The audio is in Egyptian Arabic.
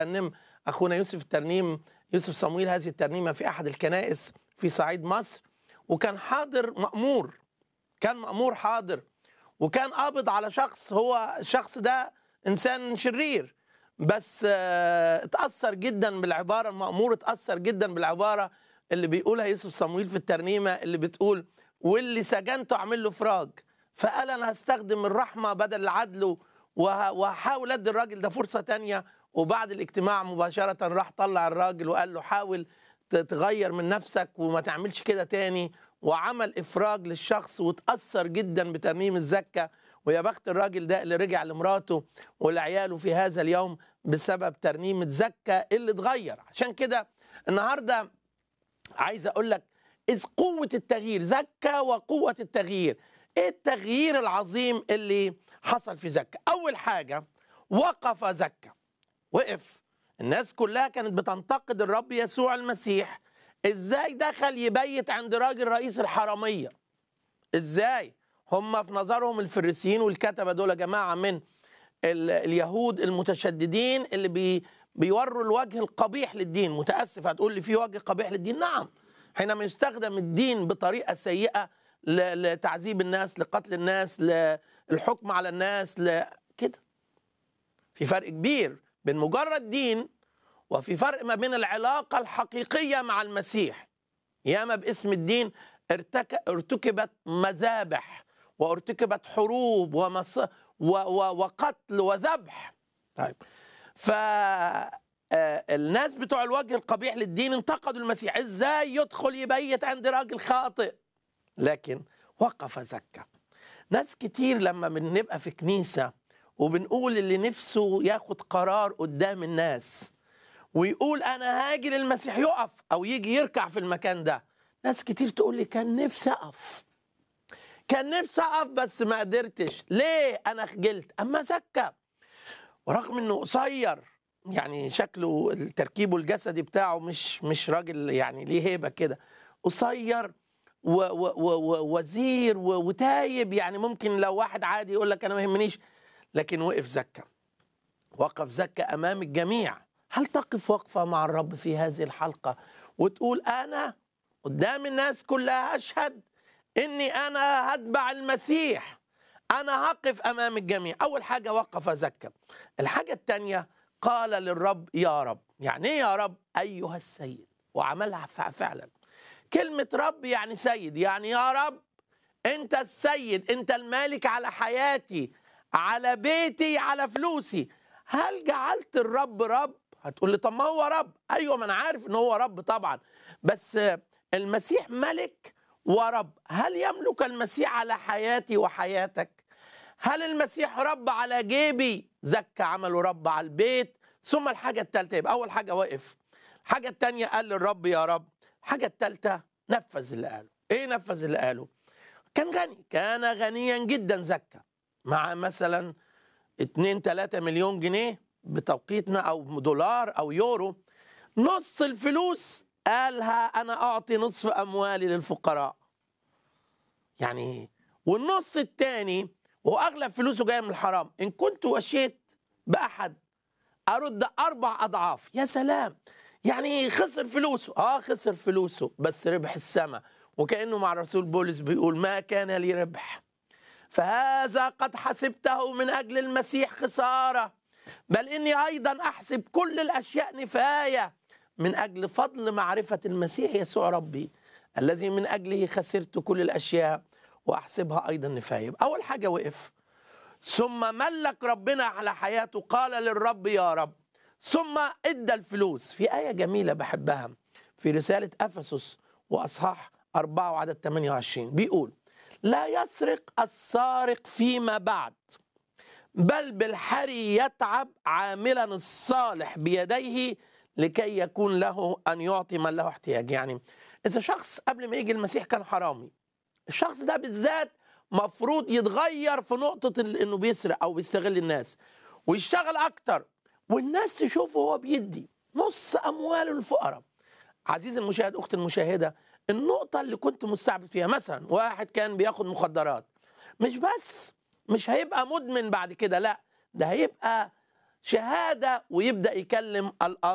رنم اخونا يوسف الترنيم يوسف صمويل هذه الترنيمه في احد الكنائس في صعيد مصر وكان حاضر مأمور كان مأمور حاضر وكان قابض على شخص هو الشخص ده انسان شرير بس آه، اتأثر جدا بالعبارة المأمور اتأثر جدا بالعبارة اللي بيقولها يوسف صمويل في الترنيمة اللي بتقول واللي سجنته اعمل له فراج فقال انا هستخدم الرحمة بدل العدل وه- وهحاول ادي الراجل ده فرصة تانية وبعد الاجتماع مباشرة راح طلع الراجل وقال له حاول ت- تغير من نفسك وما تعملش كده تاني وعمل افراج للشخص وتاثر جدا بترنيم الزكه ويا بخت الراجل ده اللي رجع لمراته ولعياله في هذا اليوم بسبب ترنيم الزكه اللي اتغير عشان كده النهارده عايز اقول لك اذ قوه التغيير زكه وقوه التغيير ايه التغيير العظيم اللي حصل في زكه اول حاجه وقف زكه وقف الناس كلها كانت بتنتقد الرب يسوع المسيح ازاي دخل يبيت عند راجل رئيس الحراميه ازاي هم في نظرهم الفريسيين والكتبه دول جماعه من ال- اليهود المتشددين اللي بي بيوروا الوجه القبيح للدين متاسف هتقول لي في وجه قبيح للدين نعم حينما يستخدم الدين بطريقه سيئه ل- لتعذيب الناس لقتل الناس للحكم على الناس ل... كده في فرق كبير بين مجرد دين وفي فرق ما بين العلاقة الحقيقية مع المسيح ياما باسم الدين ارتك... ارتكبت مذابح وارتكبت حروب ومص... و... و... وقتل وذبح طيب ف آه، الناس بتوع الوجه القبيح للدين انتقدوا المسيح ازاي يدخل يبيت عند راجل خاطئ لكن وقف زكى ناس كتير لما بنبقى في كنيسة وبنقول اللي نفسه ياخد قرار قدام الناس ويقول انا هاجي للمسيح يقف او يجي يركع في المكان ده ناس كتير تقول لي كان نفسي اقف كان نفسي اقف بس ما قدرتش ليه انا خجلت اما زكى ورغم انه قصير يعني شكله تركيبه الجسدي بتاعه مش مش راجل يعني ليه هيبه كده قصير و- و- و- ووزير و- وتايب يعني ممكن لو واحد عادي يقول لك انا ما يهمنيش لكن وقف زكى وقف زكى امام الجميع هل تقف وقفه مع الرب في هذه الحلقه وتقول انا قدام الناس كلها اشهد اني انا هتبع المسيح انا هقف امام الجميع اول حاجه وقف زكى الحاجه الثانيه قال للرب يا رب يعني ايه يا رب ايها السيد وعملها ف- فعلا كلمه رب يعني سيد يعني يا رب انت السيد انت المالك على حياتي على بيتي على فلوسي هل جعلت الرب رب هتقول لي طب ما هو رب ايوه ما انا عارف ان هو رب طبعا بس المسيح ملك ورب هل يملك المسيح على حياتي وحياتك هل المسيح رب على جيبي زكى عمله رب على البيت ثم الحاجة الثالثة يبقى أول حاجة وقف الحاجة الثانية قال للرب يا رب الحاجة الثالثة نفذ اللي قاله إيه نفذ اللي قاله كان غني كان غنيا جدا زكى مع مثلا 2 3 مليون جنيه بتوقيتنا او دولار او يورو نص الفلوس قالها انا اعطي نصف اموالي للفقراء يعني والنص الثاني واغلب فلوسه جايه من الحرام ان كنت وشيت باحد ارد اربع اضعاف يا سلام يعني خسر فلوسه اه خسر فلوسه بس ربح السماء وكانه مع الرسول بولس بيقول ما كان لي ربح فهذا قد حسبته من اجل المسيح خساره بل اني ايضا احسب كل الاشياء نفايه من اجل فضل معرفه المسيح يسوع ربي الذي من اجله خسرت كل الاشياء واحسبها ايضا نفايه اول حاجه وقف ثم ملك ربنا على حياته قال للرب يا رب ثم ادى الفلوس في ايه جميله بحبها في رساله افسس واصحاح 4 وعدد 28 بيقول لا يسرق السارق فيما بعد بل بالحري يتعب عاملا الصالح بيديه لكي يكون له ان يعطي من له احتياج يعني اذا شخص قبل ما يجي المسيح كان حرامي الشخص ده بالذات مفروض يتغير في نقطة ال- انه بيسرق او بيستغل الناس ويشتغل اكتر والناس تشوفه هو بيدي نص امواله للفقراء عزيزي المشاهد اختي المشاهده النقطه اللي كنت مستعبد فيها مثلا واحد كان بياخد مخدرات مش بس مش هيبقى مدمن بعد كده لا ده هيبقى شهاده ويبدا يكلم الآخر